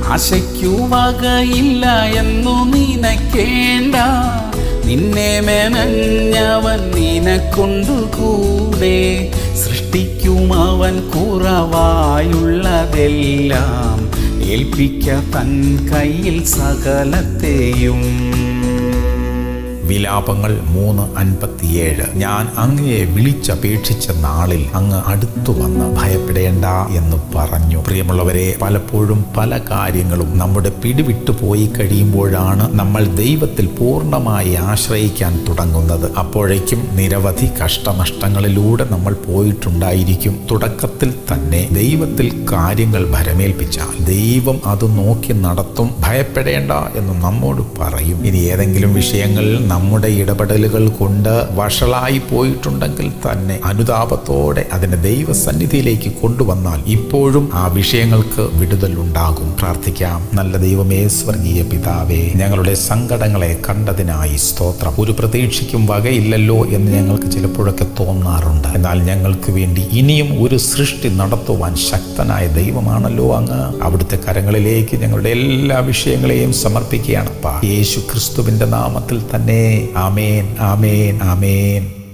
ആശയ്ക്കു വകയില്ല എന്നു നിനക്കേണ്ട നിന്നെ മെനഞ്ഞവൻ നിനക്കൊണ്ടുകൂടെ സൃഷ്ടിക്കും അവൻ കുറവായുള്ളതെല്ലാം ഏൽപ്പിക്ക തൻ കയ്യിൽ സകലത്തെയും വിലാപങ്ങൾ മൂന്ന് അൻപത്തിയേഴ് ഞാൻ അങ്ങയെ വിളിച്ചപേക്ഷിച്ച നാളിൽ അങ്ങ് അടുത്തു വന്ന് ഭയപ്പെടേണ്ട എന്ന് പറഞ്ഞു പ്രിയമുള്ളവരെ പലപ്പോഴും പല കാര്യങ്ങളും നമ്മുടെ പിടിവിട്ടു പോയി കഴിയുമ്പോഴാണ് നമ്മൾ ദൈവത്തിൽ പൂർണ്ണമായി ആശ്രയിക്കാൻ തുടങ്ങുന്നത് അപ്പോഴേക്കും നിരവധി കഷ്ടനഷ്ടങ്ങളിലൂടെ നമ്മൾ പോയിട്ടുണ്ടായിരിക്കും തുടക്കത്തിൽ തന്നെ ദൈവത്തിൽ കാര്യങ്ങൾ ഭരമേൽപ്പിച്ചാൽ ദൈവം അത് നോക്കി നടത്തും ഭയപ്പെടേണ്ട എന്ന് നമ്മോട് പറയും ഇനി ഏതെങ്കിലും വിഷയങ്ങൾ നമ്മുടെ ഇടപെടലുകൾ കൊണ്ട് വഷളായി പോയിട്ടുണ്ടെങ്കിൽ തന്നെ അനുതാപത്തോടെ അതിന്റെ ദൈവസന്നിധിയിലേക്ക് കൊണ്ടുവന്നാൽ ഇപ്പോഴും ആ വിഷയങ്ങൾക്ക് വിടുതൽ ഉണ്ടാകും പ്രാർത്ഥിക്കാം നല്ല ദൈവമേ സ്വർഗീയ പിതാവേ ഞങ്ങളുടെ സങ്കടങ്ങളെ കണ്ടതിനായി സ്തോത്രം ഒരു പ്രതീക്ഷയ്ക്കും വകയില്ലല്ലോ എന്ന് ഞങ്ങൾക്ക് ചിലപ്പോഴൊക്കെ തോന്നാറുണ്ട് എന്നാൽ ഞങ്ങൾക്ക് വേണ്ടി ഇനിയും ഒരു സൃഷ്ടി നടത്തുവാൻ ശക്തനായ ദൈവമാണല്ലോ അങ്ങ് അവിടുത്തെ കരങ്ങളിലേക്ക് ഞങ്ങളുടെ എല്ലാ വിഷയങ്ങളെയും സമർപ്പിക്കുകയാണപ്പാ യേശു ക്രിസ്തുവിന്റെ നാമത്തിൽ തന്നെ ആമേൻ ആമേൻ ആമേൻ